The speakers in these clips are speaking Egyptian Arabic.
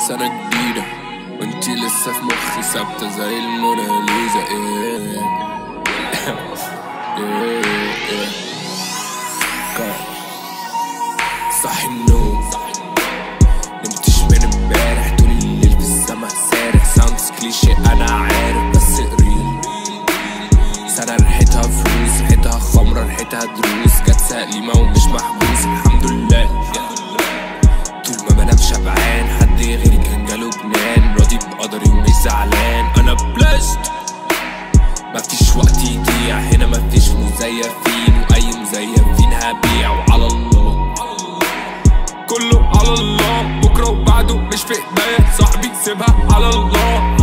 سنة جديدة وانتي لسه في مخي ثابتة زي الموناليزا ايه ايه ايه كار. صحي النوم نمتش من امبارح طول الليل في السما سارح ساوندز كليشيه انا عارف بس قريب سنة ريحتها فلوس ريحتها خمرة ريحتها دروس جت سليمة ومش محبوس الحمد لله طول ما بنام شبعان حد غيري كان جاله جنان راضي بقدري ومش زعلان انا بلشت مفيش وقت يضيع هنا مفيش مزيفين واي مزيفين هبيع وعلى الله كله على الله بكره وبعده مش في ايديا صاحبي سيبها على الله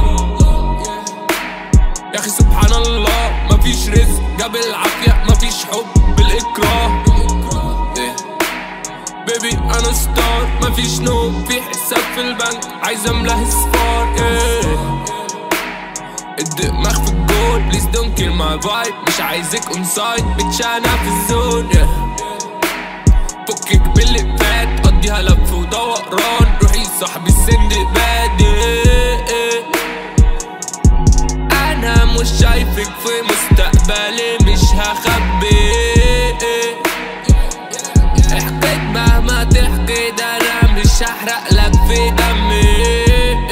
يا اخي سبحان الله مفيش رزق جاب العافيه مفيش حب بالاكراه إيه. بيبي انا ستار مفيش نوم في حساب في البنك عايز املاه صفار إيه. الدماغ في الجول بليز دونت كيل ماي فايب مش عايزك اون سايد بتشانا في الزون yeah. فكك باللي فات قضيها لف ودوران روحي صاحبي السندباد yeah. انا مش شايفك في مستقبلي مش هخبي احكيت مهما تحكي ده انا مش هحرق لك في دمي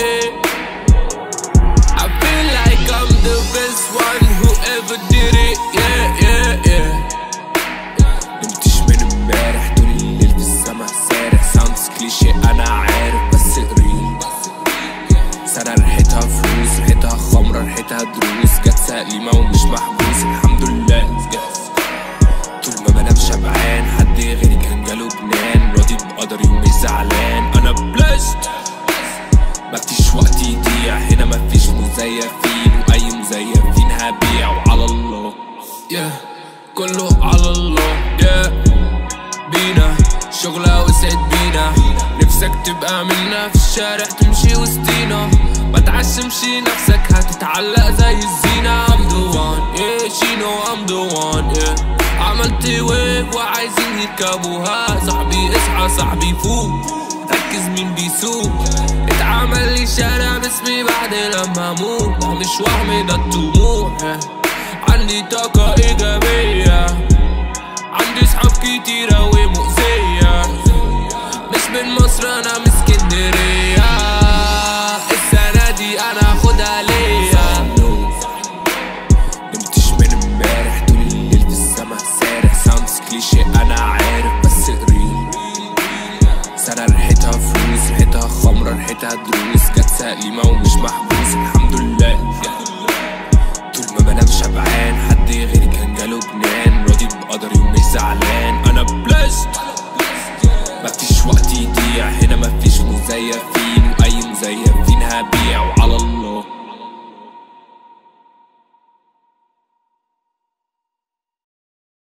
I feel like I'm the best one who ever did it yeah yeah yeah نمتش من امبارح طول الليل في السما سارح ساوندز كليشيه انا عارف بس قريب سنة ريحتها فلوس ريحتها خمرة ريحتها دروس جت سليمة ومش محبوس الحمد لله yes. طول ما بنام شبعان حد غيري كان جاله جنان راضي بقدري ومش زعلان انا بلشت مفيش وقت يضيع هنا مفيش مزيفين واي مزيفين هبيع وعلى الله yeah. كله على الله yeah. بينا شغلة وسعد بينا نفسك تبقى منا في الشارع تمشي وسطينا ما تعشمش نفسك هتتعلق زي الزينة I'm the one yeah she know I'm the one yeah عملت ويف وعايزين يركبوها صاحبي اصحى صاحبي فوق ركز مين بيسوق اتعمل لي شارع باسمي بعد لما اموت ده مش وهم ده الطموح عندي طاقة ايجابية عندي صحاب كتيرة ومؤذية مش من مصر انا من اسكندرية السنة دي انا هاخدها ليا نمتش من امبارح طول الليل في السما سارح ساوندز كليشيه انا عارف بس قريب سنة ريحتها فلوس ريحتها خمرة ريحتها دروس جت سليمة ومش محبوس الحمد لله طول ما بنام شبعان حد غيري كان جاله جنان راضي بقدري ومش زعلان انا بلشت مفيش وقت يضيع هنا مفيش مزيفين واي مزيفين هبيع وعلى الله